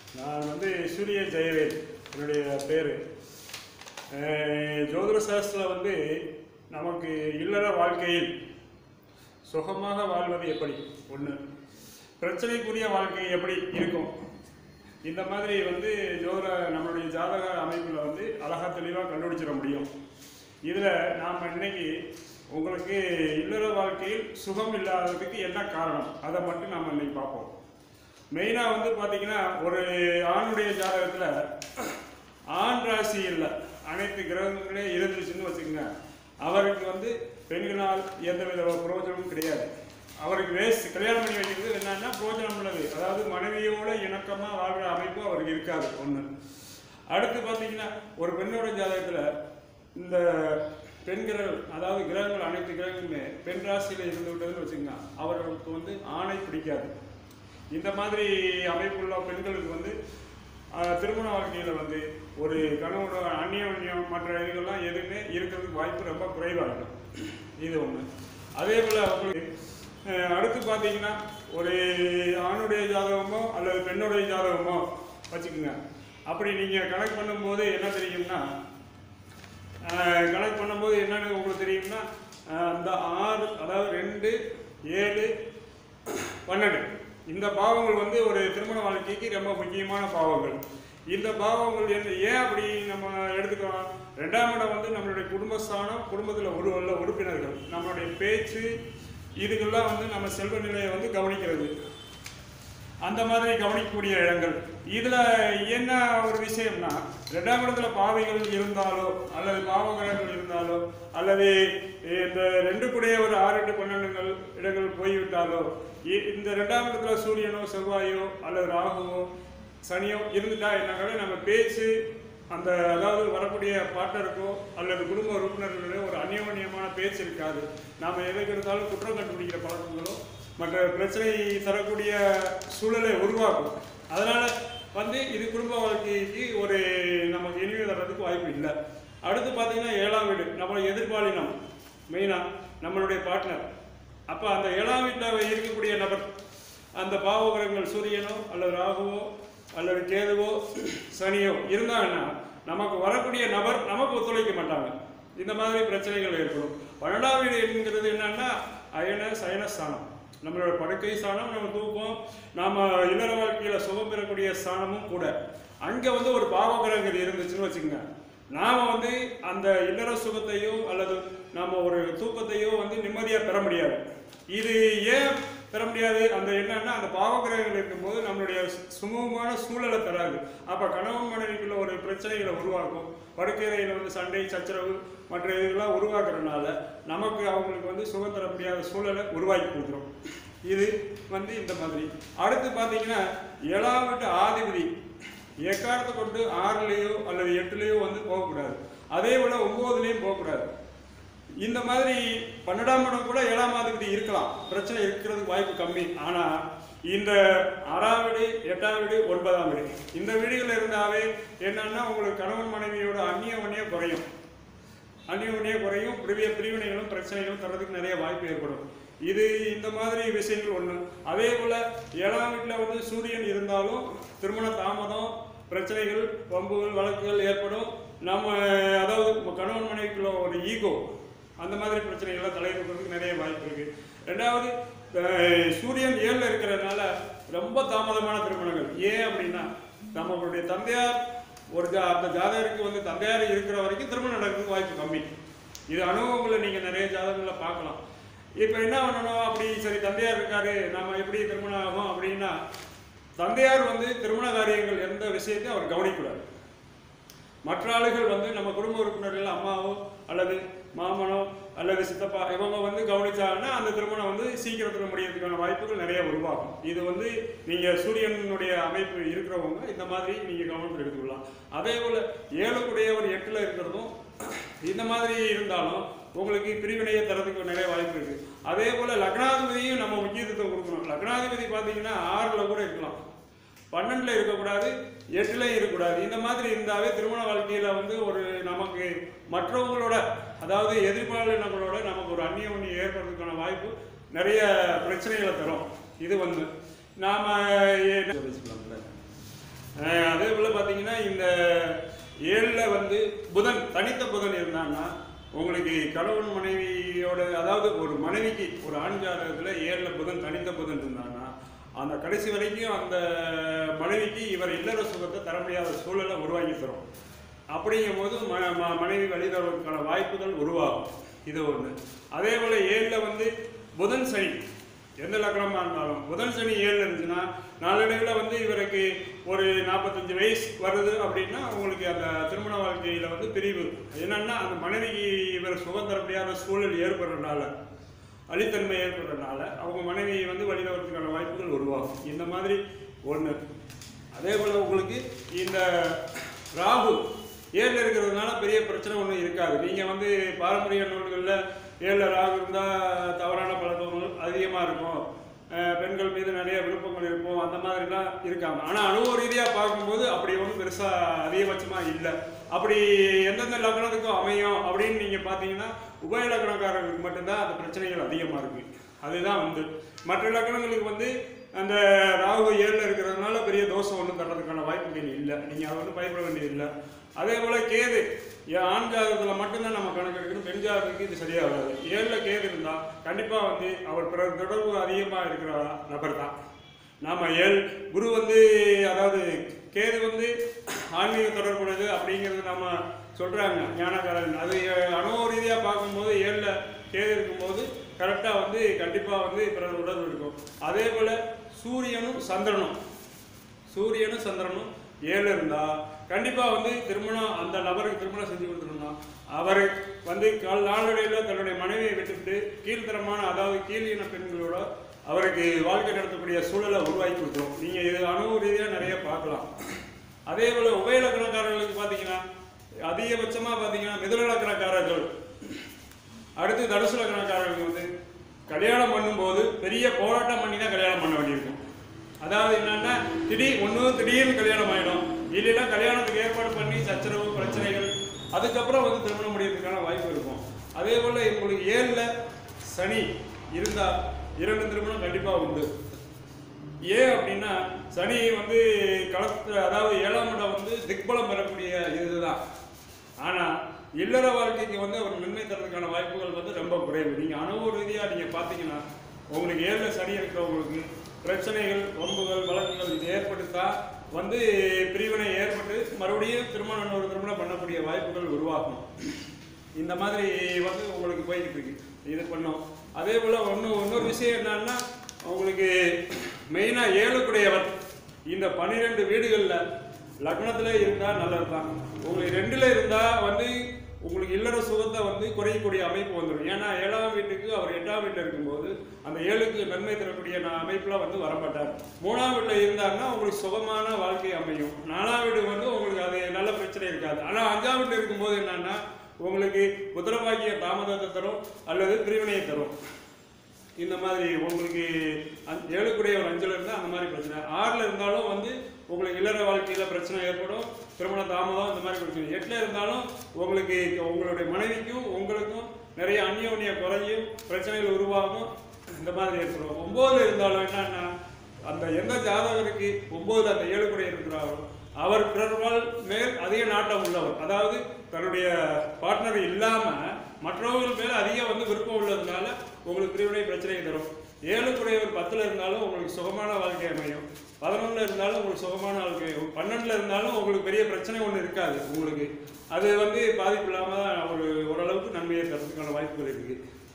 நான் வந்து சூரிய ஜெயவேல் என்னுடைய பேர் ஜோதிட சாஸ்திரம் வந்து நமக்கு இல்லற வாழ்க்கையில் சுகமாக வாழ்வது எப்படி ஒன்று பிரச்சனைக்குரிய வாழ்க்கை எப்படி இருக்கும் இந்த மாதிரி வந்து ஜோதிட நம்மளுடைய ஜாதக அமைப்பில் வந்து அழகா தெளிவாக கண்டுபிடிச்சிட முடியும் இதில் நாம் இன்னைக்கு உங்களுக்கு இல்லற வாழ்க்கையில் சுகம் இல்லாததுக்கு என்ன காரணம் அதை மட்டும் நாம் இன்னைக்கு பார்ப்போம் மெயினாக வந்து பார்த்தீங்கன்னா ஒரு ஆணுடைய ஜாதகத்தில் ஆண் ராசி இல்லை அனைத்து கிரகங்களே இருந்துச்சுன்னு வச்சுக்கோங்க அவருக்கு வந்து பெண்களால் எந்தவித பிரயோஜனமும் கிடையாது அவருக்கு வேஸ்ட் கல்யாணம் பண்ணி வைக்கிறது என்னன்னா பிரயோஜனம் உள்ளது அதாவது மனைவியோட இணக்கமாக வாழ்கிற அமைப்பு அவருக்கு இருக்காது ஒன்று அடுத்து பார்த்தீங்கன்னா ஒரு பெண்ணோட ஜாதகத்தில் இந்த பெண்கிரகம் அதாவது கிரகங்கள் அனைத்து கிரகங்களுமே பெண் ராசியில் இருந்து விட்டதுன்னு வச்சுக்கோங்க அவர்களுக்கு வந்து ஆணை பிடிக்காது இந்த மாதிரி அமைப்புள்ள பெண்களுக்கு வந்து ஆஹ், திருமண வாழ்க்கையில் வந்து ஒரு கணவனோட அந்நியோன்யம் மற்ற இதுகள்லாம் எதுவுமே இருக்கிறதுக்கு வாய்ப்பு ரொம்ப குறைவாக இருக்கும் இது ஒன்று அதே போல் அவங்களுக்கு ஆஹ், அடுத்து பார்த்தீங்கன்னா ஒரு ஆணுடைய ஜாதகமோ அல்லது பெண்ணுடைய ஜாதகமோ வச்சுக்கோங்க அப்படி நீங்கள் கணக்கு பண்ணும்போது என்ன தெரியும்னா ஆஹ் கணக்கு பண்ணும்போது என்னன்னு உங்களுக்கு தெரியும்னா ஆஹ் அந்த ஆறு அதாவது ரெண்டு ஏழு பன்னெண்டு இந்த பாவங்கள் வந்து ஒரு திருமண வாழ்க்கைக்கு ரொம்ப முக்கியமான பாவங்கள் இந்த பாவங்கள் என்ன ஏன் அப்படி நம்ம எடுத்துக்கலாம் ரெண்டாம் இடம் வந்து நம்மளுடைய குடும்பஸ்தானம் குடும்பத்தில் ஒரு உள்ள உறுப்பினர்கள் நம்மளுடைய பேச்சு இதுக்கெல்லாம் வந்து நம்ம செல்வ நிலையை வந்து கவனிக்கிறது அந்த மாதிரி கவனிக்கக்கூடிய இடங்கள் இதுல என்ன ஒரு விஷயம்னா ரெண்டாம் இடத்துல பாவைகள் இருந்தாலோ அல்லது பாவகிரகங்கள் இருந்தாலோ அல்லது இந்த ரெண்டு கூடிய ஒரு ஆறு எட்டு பன்னெண்டுங்கள் இடங்கள் போய்விட்டாலோ இ- இந்த ரெண்டாம் இடத்துல சூரியனோ செவ்வாயோ அல்லது ராகுவோ சனியோ இருந்துட்டா என்ன நம்ம பேச்சு அந்த அதாவது வரக்கூடிய பார்ட்னருக்கோ அல்லது குடும்ப உறுப்பினர்களோ ஒரு அந்யோன்யமான பேச்சு இருக்காது நாம் எதுக்கு எடுத்தாலும் குற்றம் கண்டுபிடிக்கிற பழக்கங்களோ மற்ற பிரச்சனை தரக்கூடிய சூழலை உருவாக்கும் அதனால வந்து இது குடும்ப வாழ்க்கைக்கு ஒரு நமக்கு இனிமை தர்றதுக்கு வாய்ப்பு இல்லை அடுத்து பார்த்தீங்கன்னா ஏழாம் வீடு நம்ம எதிர்பாலினம் மெயினாக நம்மளுடைய பார்ட்னர் அப்போ அந்த ஏழாம் வீட்டில் இருக்கக்கூடிய நபர் அந்த பாவகிரகங்கள் சூரியனோ அல்லது ராகுவோ அல்லது கேதுவோ சனியோ இருந்தாங்கன்னா நமக்கு வரக்கூடிய நபர் நமக்கு ஒத்துழைக்க மாட்டாங்க இந்த மாதிரி பிரச்சனைகள் ஏற்படும் பன்னெண்டாம் வீடு என்கிறது என்னன்னா அயன சயன ஸ்தானம் நம்மளோட படுக்கை ஸ்தானம் நம்ம தூக்கம் நாம இல்லற வாழ்க்கையில சுகம் பெறக்கூடிய ஸ்தானமும் கூட அங்க வந்து ஒரு பாவகிரகங்கள் இருந்துச்சுன்னு வச்சுக்கோங்க நாம வந்து அந்த இல்லற சுகத்தையோ அல்லது நாம ஒரு தூக்கத்தையோ வந்து நிம்மதியா பெற முடியாது இது ஏன் பெற முடியாது அந்த என்னன்னா அந்த பாவகிரகங்கள் இருக்கும்போது நம்மளுடைய சு- சுமூகமான சூழலை தராது அப்ப கணவன் மனைவிக்குள்ள ஒரு பிரச்சனைகளை உருவாக்கும் படுக்கையில வந்து சண்டை சச்சரவு மற்ற இதெல்லாம் உருவாக்குறதுனால நமக்கு அவங்களுக்கு வந்து சுகம் தர முடியாத சூழலை உருவாக்கி கொடுக்குறோம் இது வந்து இந்த மாதிரி அடுத்து பார்த்தீங்கன்னா ஏழாம் வீட்டு ஆதிபதி எக்காரத்தை கொண்டு ஆறுலேயோ அல்லது எட்டுலேயோ வந்து போகக்கூடாது அதே போல ஒன்பதுலேயும் போகக்கூடாது இந்த மாதிரி பன்னெண்டாம் இடம் கூட ஏழாம் அதிபதி இருக்கலாம் பிரச்சனை இருக்கிறதுக்கு வாய்ப்பு கம்மி ஆனா இந்த ஆறாம் வீடு எட்டாம் வீடு ஒன்பதாம் வீடு இந்த வீடுகள் இருந்தாவே என்னன்னா உங்களுக்கு கணவன் மனைவியோட அந்நிய குறையும் அந்நிய குறையும் பிரிவிய பிரிவினைகளும் பிரச்சனைகளும் தர்றதுக்கு நிறைய வாய்ப்பு ஏற்படும் இது இந்த மாதிரி விஷயங்கள் ஒண்ணு அதே போல ஏழாம் வீட்டில் வந்து சூரியன் இருந்தாலும் திருமண தாமதம் பிரச்சனைகள் வம்புகள் வழக்குகள் ஏற்படும் நம்ம அதாவது கணவன் மனைவிக்குள்ள ஒரு ஈகோ அந்த மாதிரி பிரச்சனைகள்லாம் தலையிடுறதுக்கு நிறைய வாய்ப்பு இருக்கு ரெண்டாவது அஹ், சூரியன் ஏழுல இருக்கிறதுனால ரொம்ப தாமதமான திருமணங்கள் ஏன் அப்படின்னா நம்மளுடைய தந்தையார் ஒரு ஜா அந்த ஜாதகருக்கு வந்து தந்தையார் இருக்கிற வரைக்கும் திருமணம் நடக்கிறதுக்கு வாய்ப்பு கம்மி இது அனுபவங்களை நீங்கள் நிறைய ஜாதகங்களை பார்க்கலாம் இப்போ என்ன பண்ணணும் அப்படி சரி தந்தையார் இருக்காரு நாம எப்படி திருமணம் ஆகும் அப்படின்னா தந்தையார் வந்து திருமண காரியங்கள் எந்த விஷயத்தையும் அவர் கவனிக்கூடாது மற்ற ஆளுகள் வந்து நம்ம குடும்ப உறுப்பினர்கள் அம்மாவோ அல்லது மாமனோ அல்லது சித்தப்பா இவங்க வந்து கவனிச்சாங்கன்னா அந்த திருமணம் வந்து சீக்கிரத்துல முடியறதுக்கான வாய்ப்புகள் நிறைய உருவாகும் இது வந்து நீங்க சூரியனுடைய அமைப்பு இருக்கிறவங்க இந்த மாதிரி நீங்க கவனத்தில் எடுத்துக்கலாம் அதே போல ஏழுக்குடையவர் எட்டுல இருக்கிறதும் இந்த மாதிரி இருந்தாலும் உங்களுக்கு பிரிவினையை தரதுக்கு நிறைய வாய்ப்பு இருக்கு அதே போல லக்னாதிபதியும் நம்ம முக்கியத்துவம் கொடுக்கணும் லக்னாதிபதி பார்த்தீங்கன்னா ஆறுல கூட இருக்கலாம் பன்னெண்டுல இருக்கக்கூடாது எட்டுல இருக்கக்கூடாது இந்த மாதிரி இருந்தாவே திருமண வாழ்க்கையில வந்து ஒரு நமக்கு மற்றவங்களோட அதாவது எதிர்பாலினங்களோட நமக்கு ஒரு அந்நிய ஒண்ணி ஏற்படுறதுக்கான வாய்ப்பு நிறைய பிரச்சனைகளை தரும் இது வந்து நாம என்ன- அஹ் அதே போல் பார்த்தீங்கன்னா இந்த ஏழில் வந்து புதன் தனித்த புதன் இருந்தான்னா உங்களுக்கு கணவன் மனைவியோட அதாவது ஒரு மனைவிக்கு ஒரு ஆண் ஜாதகத்தில் ஏழில் புதன் தனித்த புதன் இருந்தான்னா அந்த கடைசி வரைக்கும் அந்த மனைவிக்கு இவர் இல்லற சுகத்தை தர முடியாத சூழலை உருவாக்கி தரும் அப்படிங்கும்போது ம ம- மனைவி வழிதர்றதுக்கான வாய்ப்புகள் உருவாகும் இது ஒன்று அதே போல் ஏழில் வந்து புதன் சனி எந்த லக்னமாக இருந்தாலும் புதன் சனி ஏழில் இருந்துச்சுன்னா நாளடைவில் வந்து இவருக்கு ஒரு நாற்பத்தஞ்சு வயசு வருது அப்படின்னா உங்களுக்கு அந்த திருமண வாழ்க்கையில் வந்து பிரிவு என்னன்னா அந்த மனைவிக்கு இவர் சுகம் தர முடியாத சூழல் ஏற்படுறதுனால அழித்தன்மை ஏற்படுறதுனால அவங்க மனைவி வந்து வழிதவறதுக்கான வாய்ப்புகள் உருவாகும் இந்த மாதிரி ஒன்று அதே போல் உங்களுக்கு இந்த ராகு ஏழில் இருக்கிறதுனால பெரிய பிரச்சனை ஒன்றும் இருக்காது நீங்கள் வந்து பாரம்பரிய நூல்களில் ஏழில் ராகு இருந்தால் தவறான பழக்கங்கள் அதிகமாக இருக்கும் அஹ் பெண்கள் மீது நிறைய விருப்பங்கள் இருக்கும் அந்த மாதிரிலாம் இருக்காங்க ஆனால் அனுபவ ரீதியாக பார்க்கும்போது அப்படி ஒன்றும் பெருசாக அதிகபட்சமாக இல்லை அப்படி எந்தெந்த லக்னத்துக்கும் அமையும் அப்படின்னு நீங்கள் பார்த்தீங்கன்னா உபய லக்னக்காரர்களுக்கு மட்டும்தான் அந்த பிரச்சனைகள் அதிகமாக இருக்குது அதுதான் வந்து மற்ற லக்னங்களுக்கு வந்து அந்த ராகு ஏழில் இருக்கிறதுனால பெரிய தோஷம் ஒன்றும் தர்றதுக்கான வாய்ப்புகள் இல்லை நீங்கள் அதை வந்து பயப்பட வேண்டியது இல்லை அதே போல் கேது ஏன் ஆண் ஜாதகத்தில் மட்டும்தான் நம்ம கணக்கு எடுக்கணும் பெண் ஜாதகத்துக்கு இது சரியாக வராது ஏழில் கேது இருந்தால் கண்டிப்பாக வந்து அவர் பிறர் தொடர்பு அதிகமாக இருக்கிற நபர் தான் நாம ஏழ் குரு வந்து அதாவது கேது வந்து ஆன்மீக தொடர்புடையது அப்படிங்கிறது நம்ம சொல்றாங்க ஞானகாரன் அது அனுபவ ரீதியாக பார்க்கும்போது ஏழில் கேது இருக்கும்போது கரெக்டாக வந்து கண்டிப்பாக வந்து பிறர் உடல் இருக்கும் அதே போல் சூரியனும் சந்திரனும் சூரியனும் சந்திரனும் ஏழு இருந்தா கண்டிப்பா வந்து திருமணம் அந்த நபருக்கு திருமணம் செஞ்சு கொடுத்துருந்தோம் அவர் வந்து கால் நாளடைவில் தன்னுடைய மனைவியை விட்டுவிட்டு கீழ்த்தரமான அதாவது கீழின பெண்களோட அவருக்கு வாழ்க்கை நடத்தக்கூடிய சூழலை உருவாக்கி கொடுத்துரும் நீங்க இது அனுபவ ரீதியாக நிறைய பார்க்கலாம் அதே போல உபயலக்கணக்காரர்களுக்கு பார்த்தீங்கன்னா அதிகபட்சமா பார்த்தீங்கன்னா மிதுலக்கணக்காரர்கள் அடுத்து தனுசு லக்னக்காரர்களுக்கு வந்து கல்யாணம் பண்ணும்போது பெரிய போராட்டம் பண்ணி தான் கல்யாணம் பண்ண வேண்டியிருக்கும் அதாவது என்னன்னா திடீர் ஒன்று திடீர்னு கல்யாணம் ஆயிடும் இல்லைன்னா கல்யாணத்துக்கு ஏற்பாடு பண்ணி சச்சரவு பிரச்சனைகள் அதுக்கப்புறம் வந்து திருமணம் முடியறதுக்கான வாய்ப்பு இருக்கும் அதே போல் உங்களுக்கு ஏழில் சனி இருந்தால் இரண்டு திருமணம் கண்டிப்பாக உண்டு ஏன் அப்படின்னா சனி வந்து களத்து அதாவது ஏழாம் இடம் வந்து திக்பலம் பெறக்கூடிய இதுதான் ஆனா இல்லற வாழ்க்கைக்கு வந்து அவர் நன்மை தரதுக்கான வாய்ப்புகள் வந்து ரொம்ப குறைவு நீங்க அனுபவ ரீதியா நீங்க பாத்தீங்கன்னா உங்களுக்கு ஏழுல சனி இருக்கிறவங்களுக்கு பிரச்சனைகள் வம்புகள் வழக்குகள் இது ஏற்படுத்தா வந்து பிரிவினை ஏற்பட்டு மறுபடியும் திருமணம் ஒரு திருமணம் பண்ணக்கூடிய வாய்ப்புகள் உருவாகும் இந்த மாதிரி வந்து உங்களுக்கு போய்கிட்டு இருக்கு இது பண்ணோம் அதே போல் ஒன்று இன்னொரு விஷயம் என்னன்னா உங்களுக்கு மெயினாக ஏழுக்குடையவர் இந்த பன்னிரெண்டு வீடுகளில் லக்னத்தில் இருந்தால் நல்லது தான் உங்களுக்கு ரெண்டில் இருந்தால் வந்து உங்களுக்கு இல்லற சுகத்தை வந்து குறையக்கூடிய அமைப்பு வந்துடும் ஏன்னா ஏழாம் வீட்டுக்கு அவர் எட்டாம் வீட்டில் இருக்கும்போது அந்த ஏழுக்கு நன்மை தரக்கூடிய ந- அமைப்புல வந்து வரமாட்டார் மூணாம் வீட்டில் இருந்தாருன்னா உங்களுக்கு சுகமான வாழ்க்கை அமையும் நாலாம் வீடு வந்து உங்களுக்கு அது நல்ல பிரச்சனை இருக்காது ஆனால் அஞ்சாம் வீட்டில் இருக்கும்போது என்னன்னா உங்களுக்கு புத்திரபாகிய தாமதத்தை தரும் அல்லது பிரிவினையை தரும் இந்த மாதிரி உங்களுக்கு அஞ்- ஏழுக்குடைய ஒரு அஞ்சில் இருந்தால் அந்த மாதிரி பிரச்சனை ஆறில் இருந்தாலும் வந்து உங்களுக்கு இல்லற வாழ்க்கையில் பிரச்சனை ஏற்படும் திருமண தாமதம் இந்த மாதிரி பிரச்சனை எட்டில் இருந்தாலும் உங்களுக்கு உங்களுடைய மனைவிக்கும் உங்களுக்கும் நிறைய அந்யோன்ய குறையும் பிரச்சனைகள் உருவாகும் இந்த மாதிரி ஏற்படும் ஒம்போதுல இருந்தாலும் என்னன்னா அந்த எந்த ஜாதகருக்கு ஒன்பதுல அந்த ஏழுக்குடைய இருக்கிறாரோ அவர் பிறர்வால் மேல் அதிக நாட்டம் உள்ளவர் அதாவது தன்னுடைய பார்ட்னர் இல்லாம மற்றவர்கள் மேல அதிக வந்து விருப்பம் உள்ளதுனால உங்களுக்கு பிரிவினை பிரச்சனையை தரும் ஏழுக்குடையவர் பத்துல இருந்தாலும் உங்களுக்கு சுகமான வாழ்க்கை அமையும் பதினொன்றுல இருந்தாலும் உங்களுக்கு சுகமான வாழ்க்கை அமையும். பன்னெண்டுல இருந்தாலும் உங்களுக்கு பெரிய பிரச்சனை ஒன்று இருக்காது உங்களுக்கு அது வந்து பாதிப்பு இல்லாம ஒரு ஓரளவுக்கு நன்மையை தரதுக்கான வாய்ப்புகள் இருக்கு